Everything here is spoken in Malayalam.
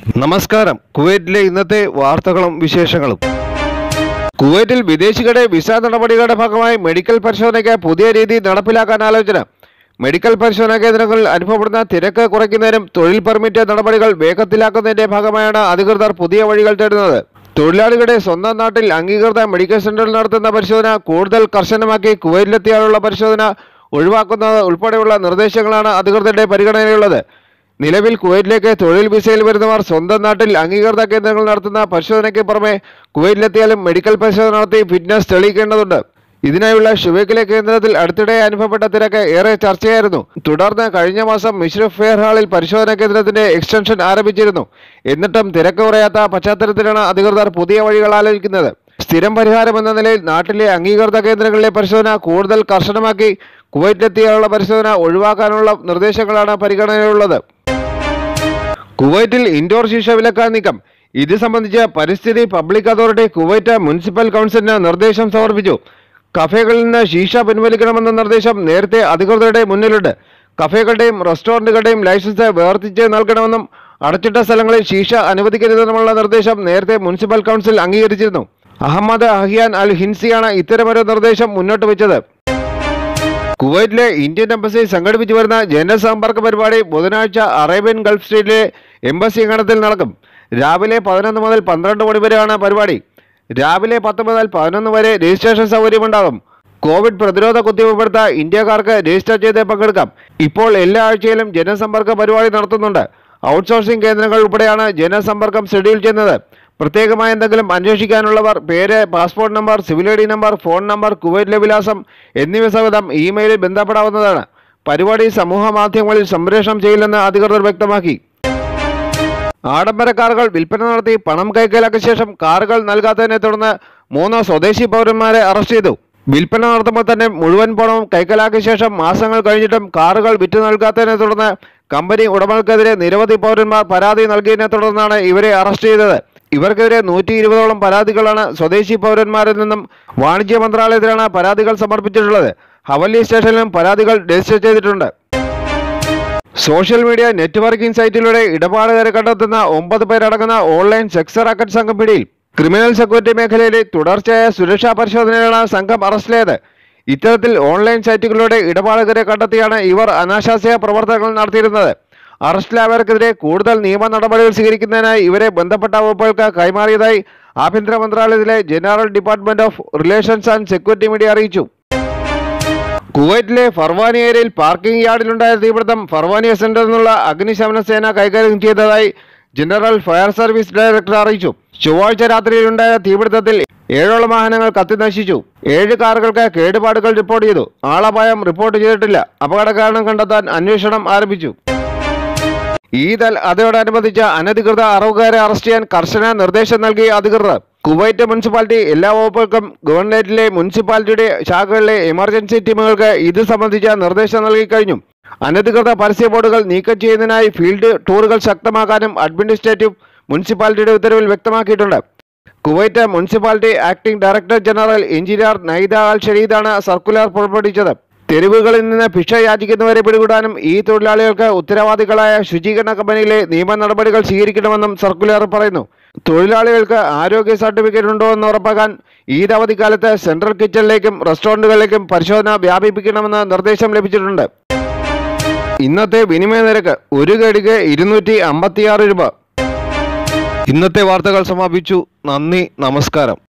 നമസ്കാരം കുവൈറ്റിലെ ഇന്നത്തെ വാർത്തകളും വിശേഷങ്ങളും കുവൈറ്റിൽ വിദേശികളുടെ വിസ നടപടികളുടെ ഭാഗമായി മെഡിക്കൽ പരിശോധനയ്ക്ക് പുതിയ രീതി നടപ്പിലാക്കാൻ ആലോചന മെഡിക്കൽ പരിശോധനാ കേന്ദ്രങ്ങളിൽ അനുഭവപ്പെടുന്ന തിരക്ക് കുറയ്ക്കുന്നതിനും തൊഴിൽ പെർമിറ്റ് നടപടികൾ വേഗത്തിലാക്കുന്നതിന്റെ ഭാഗമായാണ് അധികൃതർ പുതിയ വഴികൾ തേടുന്നത് തൊഴിലാളികളുടെ സ്വന്തം നാട്ടിൽ അംഗീകൃത മെഡിക്കൽ സെന്ററിൽ നടത്തുന്ന പരിശോധന കൂടുതൽ കർശനമാക്കി കുവൈറ്റിലെത്തിയാലുള്ള പരിശോധന ഒഴിവാക്കുന്നത് ഉൾപ്പെടെയുള്ള നിർദ്ദേശങ്ങളാണ് അധികൃതരുടെ പരിഗണനയുള്ളത് നിലവിൽ കുവൈറ്റിലേക്ക് തൊഴിൽ വിസയിൽ വരുന്നവർ സ്വന്തം നാട്ടിൽ അംഗീകൃത കേന്ദ്രങ്ങൾ നടത്തുന്ന പരിശോധനയ്ക്ക് പുറമെ കുവൈറ്റിലെത്തിയാലും മെഡിക്കൽ പരിശോധന നടത്തി ഫിറ്റ്നസ് തെളിയിക്കേണ്ടതുണ്ട് ഇതിനായുള്ള ഷുവേക്കിലെ കേന്ദ്രത്തിൽ അടുത്തിടെ അനുഭവപ്പെട്ട തിരക്ക് ഏറെ ചർച്ചയായിരുന്നു തുടർന്ന് കഴിഞ്ഞ മാസം മിഷ്രഫ് ഫെയർ ഹാളിൽ പരിശോധനാ കേന്ദ്രത്തിന്റെ എക്സ്റ്റൻഷൻ ആരംഭിച്ചിരുന്നു എന്നിട്ടും തിരക്ക് കുറയാത്ത പശ്ചാത്തലത്തിലാണ് അധികൃതർ പുതിയ വഴികൾ ആലോചിക്കുന്നത് സ്ഥിരം പരിഹാരം എന്ന നിലയിൽ നാട്ടിലെ അംഗീകൃത കേന്ദ്രങ്ങളിലെ പരിശോധന കൂടുതൽ കർശനമാക്കി കുവൈറ്റിലെത്തിയാലുള്ള പരിശോധന ഒഴിവാക്കാനുള്ള നിർദ്ദേശങ്ങളാണ് പരിഗണനയിലുള്ളത് കുവൈറ്റിൽ ഇൻഡോർ ശീശ വിലക്കാൻ നീക്കം ഇത് സംബന്ധിച്ച് പരിസ്ഥിതി പബ്ലിക് അതോറിറ്റി കുവൈറ്റ് മുനിസിപ്പൽ കൗൺസിലിന് നിർദ്ദേശം സമർപ്പിച്ചു കഫേകളിൽ നിന്ന് ശീശ പിൻവലിക്കണമെന്ന നിർദ്ദേശം നേരത്തെ അധികൃതരുടെ മുന്നിലുണ്ട് കഫേകളുടെയും റെസ്റ്റോറൻറ്റുകളുടെയും ലൈസൻസ് വേർതിരിച്ച് നൽകണമെന്നും അടച്ചിട്ട സ്ഥലങ്ങളിൽ ശീശ അനുവദിക്കരുതെന്നുമുള്ള നിർദ്ദേശം നേരത്തെ മുനിസിപ്പൽ കൗൺസിൽ അംഗീകരിച്ചിരുന്നു അഹമ്മദ് അഹിയാൻ അൽ ഹിൻസിയാണ് ഇത്തരമൊരു നിർദ്ദേശം മുന്നോട്ട് വെച്ചത് കുവൈറ്റിലെ ഇന്ത്യൻ എംബസി സംഘടിപ്പിച്ചു വരുന്ന ജനസമ്പർക്ക പരിപാടി ബുധനാഴ്ച അറേബ്യൻ ഗൾഫ് സ്റ്റേറ്റിലെ എംബസി അങ്കണത്തിൽ നടക്കും രാവിലെ പതിനൊന്ന് മുതൽ പന്ത്രണ്ട് മണി വരെയാണ് പരിപാടി രാവിലെ പത്ത് മുതൽ പതിനൊന്ന് വരെ രജിസ്ട്രേഷൻ സൗകര്യമുണ്ടാകും കോവിഡ് പ്രതിരോധ കുത്തിവയ്പ്പെടുത്ത ഇന്ത്യക്കാർക്ക് രജിസ്റ്റർ ചെയ്ത് പങ്കെടുക്കാം ഇപ്പോൾ എല്ലാ ആഴ്ചയിലും ജനസമ്പർക്ക പരിപാടി നടത്തുന്നുണ്ട് ഔട്ട്സോഴ്സിംഗ് കേന്ദ്രങ്ങൾ ഉൾപ്പെടെയാണ് ജനസമ്പർക്കം ഷെഡ്യൂൾ ചെയ്യുന്നത് പ്രത്യേകമായി എന്തെങ്കിലും അന്വേഷിക്കാനുള്ളവർ പേര് passport number civil I D number phone number കുവൈറ്റിലെ വിലാസം എന്നിവ സഹിതം ഇമെയിലിൽ ബന്ധപ്പെടാവുന്നതാണ് പരിപാടി സമൂഹ മാധ്യമങ്ങളിൽ സംപ്രേഷണം ചെയ്യില്ലെന്ന് അധികൃതർ വ്യക്തമാക്കി ആഡംബര കാറുകൾ വിൽപ്പന നടത്തി പണം കൈക്കലാക്കിയ ശേഷം കാറുകൾ നൽകാത്തതിനെ തുടർന്ന് മൂന്ന് സ്വദേശി പൗരന്മാരെ അറസ്റ്റ് ചെയ്തു വിൽപ്പന നടത്തുമ്പോൾ തന്നെ മുഴുവൻ പണവും കൈക്കലാക്കിയ ശേഷം മാസങ്ങൾ കഴിഞ്ഞിട്ടും കാറുകൾ വിറ്റു നൽകാത്തതിനെ തുടർന്ന് കമ്പനി ഉടമകൾക്കെതിരെ നിരവധി പൗരന്മാർ പരാതി നൽകിയതിനെ തുടർന്നാണ് ഇവരെ അറസ്റ്റ് ചെയ്തത് ഇവർക്കെതിരെ നൂറ്റി ഇരുപതോളം പരാതികളാണ് സ്വദേശി പൗരന്മാരിൽ നിന്നും വാണിജ്യ മന്ത്രാലയത്തിലാണ് പരാതികൾ സമർപ്പിച്ചിട്ടുള്ളത് ഹവല്ലി സ്റ്റേഷനിലും പരാതികൾ രജിസ്റ്റർ ചെയ്തിട്ടുണ്ട് സോഷ്യൽ മീഡിയ നെറ്റ്വർക്കിംഗ് സൈറ്റിലൂടെ ഇടപാടുകാരെ കണ്ടെത്തുന്ന ഒമ്പത് പേരടങ്ങുന്ന ഓൺലൈൻ സെക്സ് റാക്കറ്റ് സംഘം പിടിയിൽ ക്രിമിനൽ സെക്യൂരിറ്റി മേഖലയിലെ തുടർച്ചയായ സുരക്ഷാ പരിശോധനയിലാണ് സംഘം അറസ്റ്റിലായത് ഇത്തരത്തിൽ ഓൺലൈൻ സൈറ്റുകളിലൂടെ ഇടപാടുകാരെ കണ്ടെത്തിയാണ് ഇവർ അനാശാസ്യ പ്രവർത്തനങ്ങൾ നടത്തിയിരുന്നത് അറസ്റ്റിലായവർക്കെതിരെ കൂടുതൽ നിയമ നടപടികൾ സ്വീകരിക്കുന്നതിനായി ഇവരെ ബന്ധപ്പെട്ട വകുപ്പുകൾക്ക് കൈമാറിയതായി ആഭ്യന്തര മന്ത്രാലയത്തിലെ general department of relations and security media അറിയിച്ചു കുവൈറ്റിലെ ഫർവാനി ഏരിയയിൽ പാർക്കിംഗ് യാർഡിലുണ്ടായ തീപിടുത്തം ഫർവാനിയ സെന്ററിൽ നിന്നുള്ള അഗ്നിശമന സേന കൈകാര്യം ചെയ്തതായി ജനറൽ ഫയർ സർവീസ് ഡയറക്ടർ അറിയിച്ചു ചൊവ്വാഴ്ച രാത്രിയിലുണ്ടായ തീപിടുത്തത്തിൽ ഏഴോളം വാഹനങ്ങൾ കത്തി നശിച്ചു ഏഴ് കാറുകൾക്ക് കേടുപാടുകൾ റിപ്പോർട്ട് ചെയ്തു ആളപായം റിപ്പോർട്ട് ചെയ്തിട്ടില്ല അപകട കാരണം കണ്ടെത്താൻ അന്വേഷണം ആരംഭിച്ചു ഈദ് അൽ അതോടനുബന്ധിച്ച് അനധികൃത അറവുകാരെ അറസ്റ്റ് ചെയ്യാൻ കർശന നിർദ്ദേശം നൽകി അധികൃതർ കുവൈറ്റ് മുനിസിപ്പാലിറ്റി എല്ലാ വകുപ്പുകൾക്കും ഗവൺമെന്റിലെ മുനിസിപ്പാലിറ്റിയുടെ ശാഖകളിലെ എമർജൻസി ടീമുകൾക്ക് ഇത് സംബന്ധിച്ച നിർദ്ദേശം നൽകി കഴിഞ്ഞു അനധികൃത പരസ്യ ബോർഡുകൾ നീക്കം ചെയ്യുന്നതിനായി ഫീൽഡ് ടൂറുകൾ ശക്തമാക്കാനും അഡ്മിനിസ്ട്രേറ്റീവ് മുനിസിപ്പാലിറ്റിയുടെ ഉത്തരവിൽ വ്യക്തമാക്കിയിട്ടുണ്ട് Kuwait municipality acting director general engineer Naida Al ഷരീദാണ് സർക്കുലർ പുറപ്പെടുവിച്ചത് തെരുവുകളിൽ നിന്ന് ഭിക്ഷ യാചിക്കുന്നവരെ പിടികൂടാനും ഈ തൊഴിലാളികൾക്ക് ഉത്തരവാദികളായ ശുചീകരണ കമ്പനിയിലെ നിയമ നടപടികൾ സ്വീകരിക്കണമെന്നും സർക്കുലർ പറയുന്നു തൊഴിലാളികൾക്ക് ആരോഗ്യ സർട്ടിഫിക്കറ്റ് ഉണ്ടോ എന്ന് ഉറപ്പാക്കാൻ ഈദ് അവധിക്കാലത്ത് സെൻട്രൽ കിച്ചണിലേക്കും റെസ്റ്റോറൻറ്റുകളിലേക്കും പരിശോധന വ്യാപിപ്പിക്കണമെന്ന് നിർദ്ദേശം ലഭിച്ചിട്ടുണ്ട് ഇന്നത്തെ വിനിമയ നിരക്ക് ഒരു കടിക്ക് ഇരുന്നൂറ്റി അമ്പത്തിയാറ് രൂപ ഇന്നത്തെ വാർത്തകൾ സമാപിച്ചു നന്ദി നമസ്കാരം